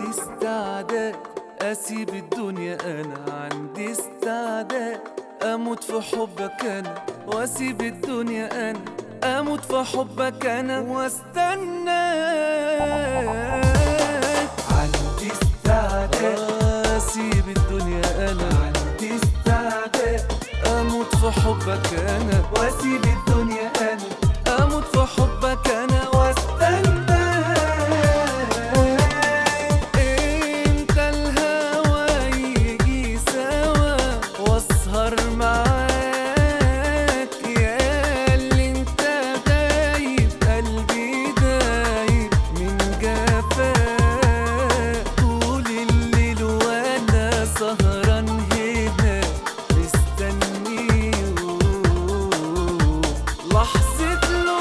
عندي استعداد اسيب الدنيا انا عندي استعداد اموت في حبك انا واسيب الدنيا انا اموت في حبك انا واستناك عندي استعداد اسيب الدنيا انا عندي استعداد اموت في حبك انا واسيب الدنيا انا اموت في حبك انا واستناك انت الهوى يجي سوا واسهر معاك يا اللي انت دايب قلبي دايب من جفاك طول الليل وانا سهران هنا مستنيه لحظة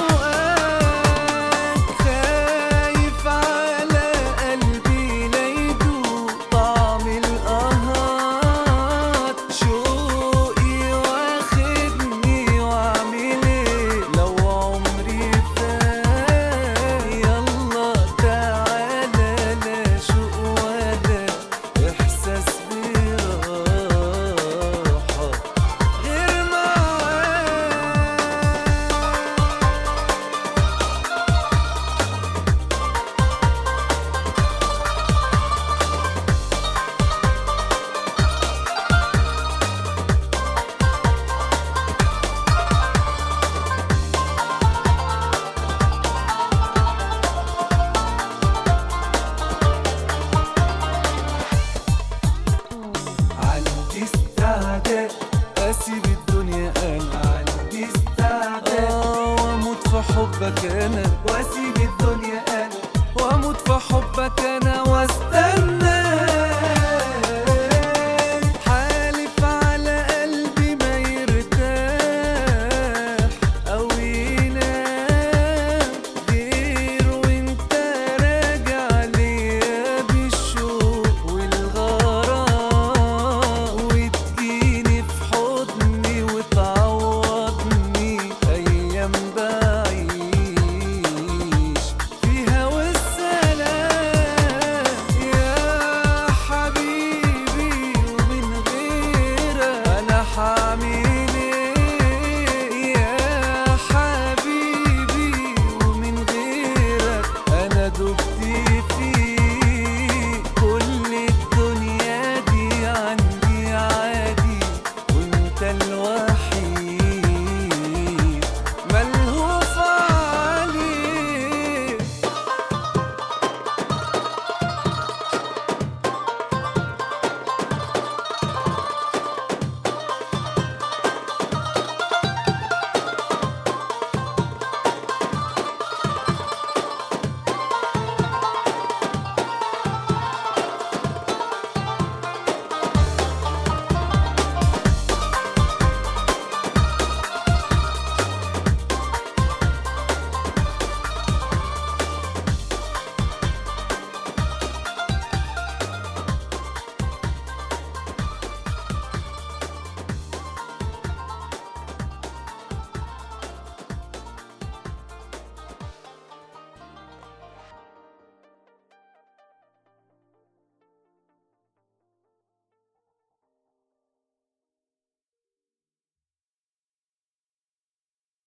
لقاك خايف على قلبي لا يدوق طعم القهار شوقي واخدني واعمل ايه لو عمري فات يلا تعالى لا شوق ولا احساس براحة غير معاك عندي استعداد اسيب الدنيا انا عندي استعداد اه واموت في حبك انا واسيب الدنيا انا واموت في حبك